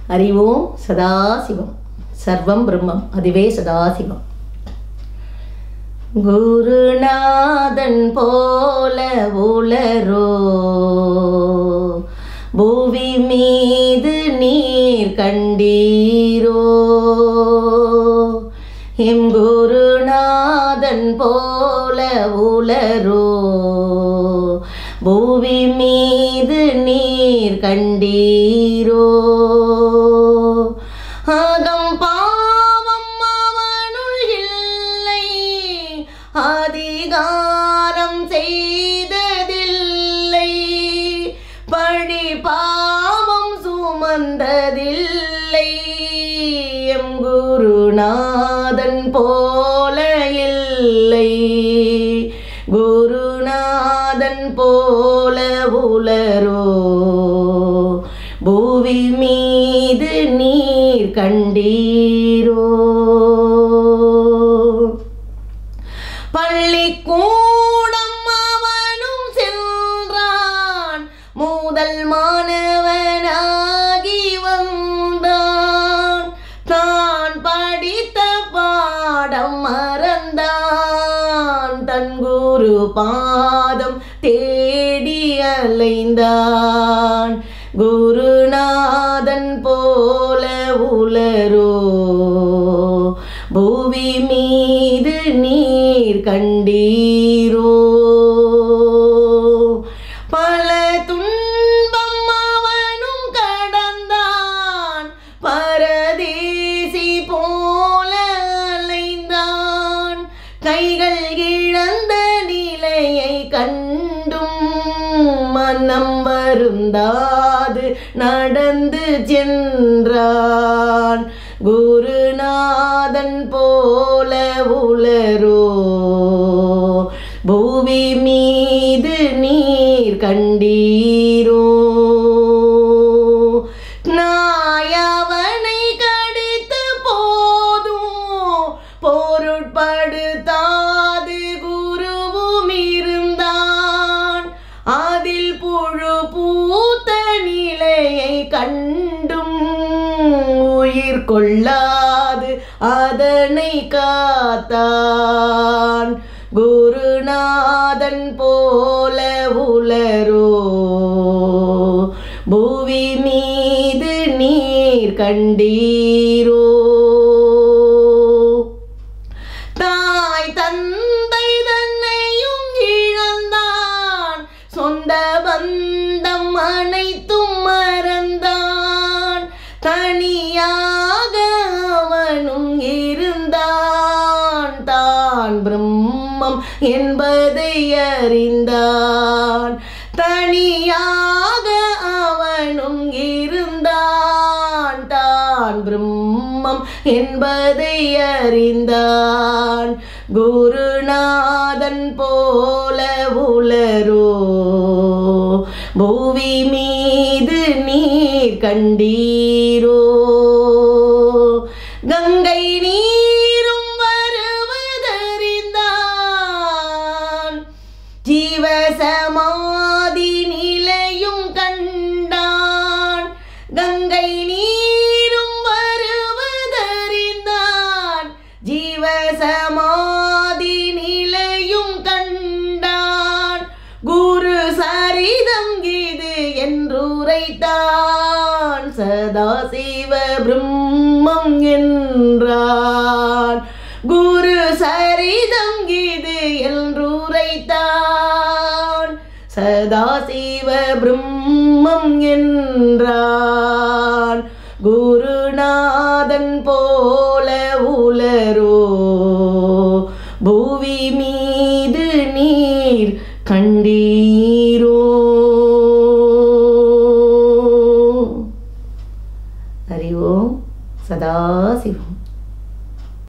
அறிவோம் சதாசிவம் சர்வம் பிரம்மம் அதுவே சதாசிவம் குருநாதன் போல உளரோ பூவி மீது நீர் கண்டீரோ எம் குருநாதன் போல உளரோ பூவி மீது நீர் கண்டீரோ அகம் பாவம் அவனுள் இல்லை அதிகாரம் செய்ததில்லை பழி பாவம் சுமந்ததில்லை எம் குருநாதன் போல இல்லை குருநாதன் போல உளரோ பூவி மீது நீர் கண்டீரோ பள்ளிக்கூடம் அவனும் சென்றான் முதல் மாணவனாகி வந்தான் தான் படித்த பாடம் மறந்தான் தன் குரு பாதம் தேடி அலைந்தான் குருநாதன் போல உளரோ பூவி மீது நீர் கண்டீரோ பல துன்பம் அவனும் கடந்தான் பரதேசி போல அலைந்தான் கைகள் இழந்த நிலையை கண்டும் மனம் வருந்தாது நடந்து சென்றான் குருநாதன் போல உளரோ பூவி மீது நீர் கண்டீரோ நாயவனை கடித்த போதும் பொருட்படுத்தாது குருவும் இருந்தான் அதில் புழு பூத்த நிலையை கண்டும் உயிர் கொள்ளாது அதனை காத்தான் குருநாதன் போல உளரோ பூவி மீது நீர் கண்டீரோ தாய் தந்தை தன்னையும் இழந்தான் சொந்த பந்தம் அனைத்தும் மறந்தான் தனியாக அவனும் இருந்தான் தான் பிரம்மம் என்பதை அறிந்தான் தனியாக அவனும் இருந்தான் தான் பிரம்மம் என்பதை அறிந்தான் குருநாதன் போல உளரோ பூவி மீது நீர் கண்டீரோ கங்கை நீரும் வருவதறிந்தான் ஜீவசமாதி நிலையும் கண்டான் கங்கை நீரும் வருவதறிந்தான் ஜீவசமாதி நிலையும் கண்டான் குரு சரிதம் இது என்றுரைத்தான் சதாசிவ பிரம்மம் என்றான் குரு சரிதம் இது என்றுரைத்தான் சதாசிவ பிரம்மம் என்றான் குருநாதன் போல உளரோ பூவி மீது நீர் கண்டீரோ